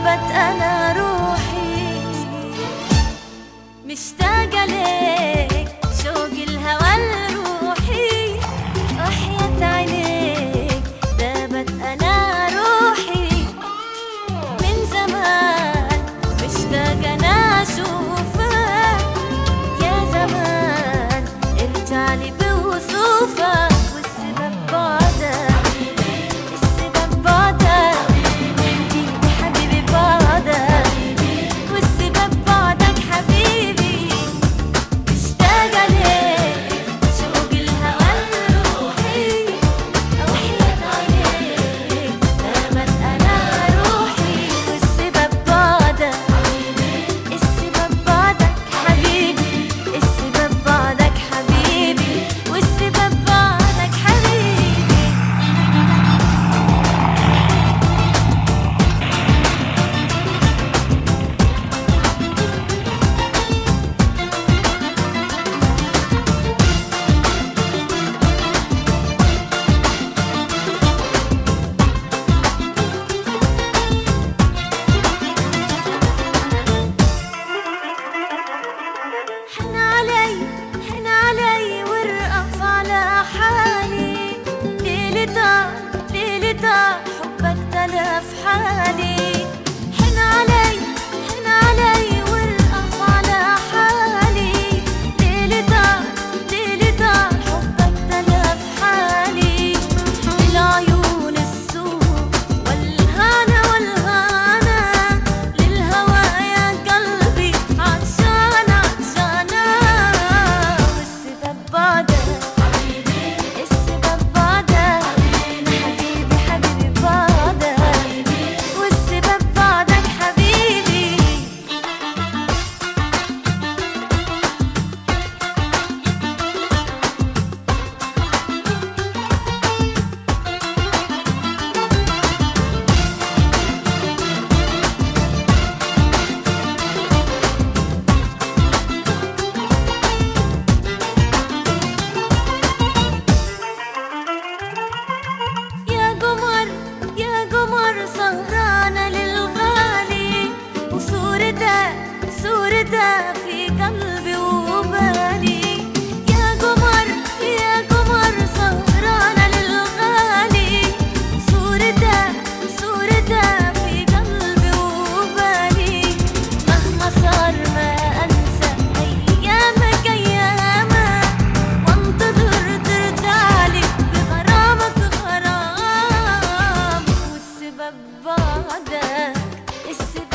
دابت أنا روحي مشتاقة ليك شوق الهوى لروحي وحياة عينيك دابت أنا روحي من زمان مشتاقة أنا أشوفك يا زمان ارجع لي بوصوفك والسبب بعدك السبب بعدك حبيبي حبيبي بعدك والسبب بعدك حبيبي مشتاقة ليك شوق الهوى لروحي وحياة عينيك دامت أنا روحي والسبب بعدك السبب بعدك حبيبي السبب بعدك حبيبي والسبب بعدك حبيبي حن علي حن علي وارقف على حالي ليلتها ليلتها حبك تلف حالي حن علي حن علي وارقف على حالي ليلتها ليلتها حبك تلف حالي العيون السوق والهنا والهنا للهوى يا قلبي عطشان عطشانة والسبب بعدك السبب بعدك حبيبي حبيبي بعدك والسبب بعدك حبيبي يا قمر يا قمر سهرانة للغالي وصورتها صورتها في قلبي وبالي يا قمر يا قمر سهرانة للغالي صورتها صورتها في قلبي وبالي مهما صار ما أنسى أيامك أيامك وانتظر ترجعلي بغرامك غرام والسبب بعدك السبب